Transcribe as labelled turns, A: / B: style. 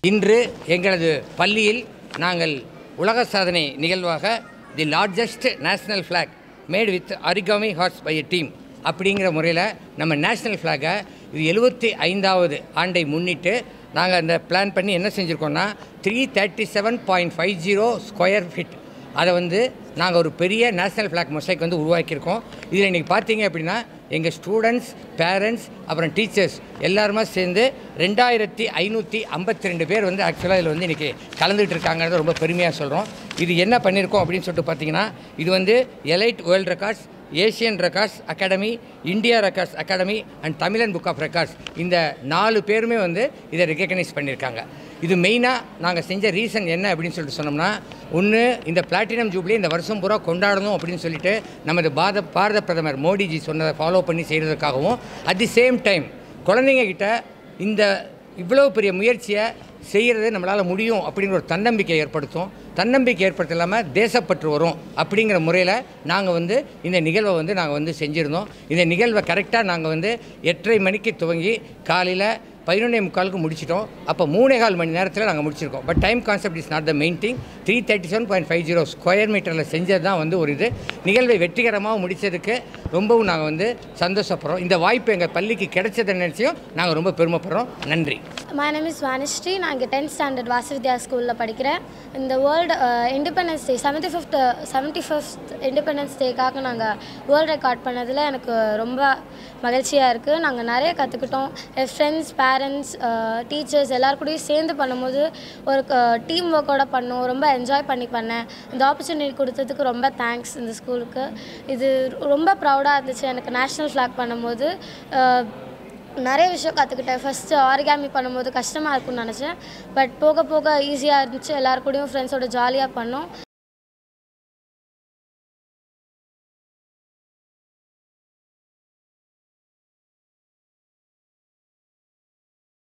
A: இன்று எங்களது பள்ளியில் நாங்கள் உலக சாதனை நிகழ்வாக the largest national flag made with origami horse by a team அப்படிங்கிற முறையில் நம்ம நேஷ்னல் ஃப்ளாகை இது எழுபத்தி ஐந்தாவது ஆண்டை முன்னிட்டு நாங்கள் அந்த பிளான் பண்ணி என்ன செஞ்சுருக்கோம்னா three thirty seven point five zero square feet அதை வந்து நாங்கள் ஒரு பெரிய நேஷ்னல் ஃப்ளாக் மொசைக் வந்து உருவாக்கியிருக்கோம் இதில் இன்றைக்கி பார்த்தீங்க அப்படின்னா எங்கள் ஸ்டூடெண்ட்ஸ் பேரண்ட்ஸ் அப்புறம் டீச்சர்ஸ் எல்லாருமே சேர்ந்து ரெண்டாயிரத்தி ஐநூற்றி ஐம்பத்தி ரெண்டு பேர் வந்து ஆக்சுவலாக இதில் வந்து இன்றைக்கி கலந்துகிட்டு இருக்காங்கிறத ரொம்ப பெருமையாக சொல்கிறோம் இது என்ன பண்ணியிருக்கோம் அப்படின்னு சொல்லிட்டு பார்த்தீங்கன்னா இது வந்து elite world records Asian records academy India records academy and Tamizhan book of records இந்த நாலு பேருமே வந்து இதை ரெக்கக்னைஸ் பண்ணியிருக்காங்க இது மெயினாக நாங்கள் செஞ்ச ரீசன் என்ன அப்படின்னு சொல்லிட்டு சொன்னோம்னா ஒன்று இந்த பிளாட்டினம் ஜூப்ளி இந்த வருஷம் பூரா கொண்டாடணும் அப்படின்னு சொல்லிட்டு நமது பாரத பாரத பிரதமர் மோடிஜி சொன்னதை ஃபாலோ பண்ணி செய்கிறதுக்காகவும் அட் தி சேம் டைம் குழந்தைங்க கிட்ட இந்த இவ்வளோ பெரிய முயற்சியை செய்கிறது நம்மளால் முடியும் அப்படிங்கிற ஒரு தன்னம்பிக்கை ஏற்படுத்தும் தன்னம்பிக்கை ஏற்படுத்த இல்லாமல் தேசப்பற்று வரும் அப்படிங்கிற முறையில் நாங்கள் வந்து இந்த நிகழ்வை வந்து நாங்கள் வந்து செஞ்சுருந்தோம் இந்த நிகழ்வை கரெக்டாக நாங்கள் வந்து எட்டரை மணிக்கு துவங்கி காலையில் பதினொன்றே முக்காலுக்கு முடிச்சிட்டோம் அப்போ மூணே கால் மணி நேரத்தில் நாங்கள் முடிச்சிருக்கோம் but time concept is not the main thing three thirty seven point five zero square மீட்டரில் செஞ்சது தான் வந்து ஒரு இது நிகழ்வை வெற்றிகரமாக முடித்ததுக்கு ரொம்பவும் நாங்கள் வந்து சந்தோஷப்படுறோம் இந்த வாய்ப்பு எங்கள் பள்ளிக்கு கிடைச்சதை நினச்சியும் நாங்கள் ரொம்ப பெருமைப்படுறோம் நன்றி
B: மை நேம் இஸ் வானிஸ்ரீ நான் இங்கே டென்த் ஸ்டாண்டர்ட் வாசவித்யா ஸ்கூலில் படிக்கிறேன் இந்த world independence day seventy fifth seventy fifth independence டேக்காக நாங்கள் வேர்ல்டு ரெக்கார்ட் பண்ணதில் எனக்கு ரொம்ப மகிழ்ச்சியாக இருக்குது நாங்கள் நிறைய கற்றுக்கிட்டோம் என் ஃப்ரெண்ட்ஸ் பேரண்ட்ஸ் டீச்சர்ஸ் எல்லார் கூடயும் சேர்ந்து பண்ணும்போது ஒரு டீம் ஒர்க்கோட பண்ணோம் ரொம்ப என்ஜாய் பண்ணி பண்ணேன் இந்த ஆப்பர்ச்சுனிட்டி கொடுத்ததுக்கு ரொம்ப தேங்க்ஸ் இந்த ஸ்கூலுக்கு இது ரொம்ப ப்ரௌடாக இருந்துச்சு எனக்கு நேஷ்னல் ஃப்ளாக் பண்ணும்போது அஹ், நிறைய விஷயம் கற்றுக்கிட்டேன் ஃபஸ்ட்டு ஆரிகாமி பண்ணும்போது கஷ்டமாக இருக்கும்னு நினச்சேன் பட் போக போக ஈஸியாக இருந்துச்சு எல்லாரு கூடயும் ஃப்ரெண்ட்ஸோட ஜாலியாக பண்ணோம்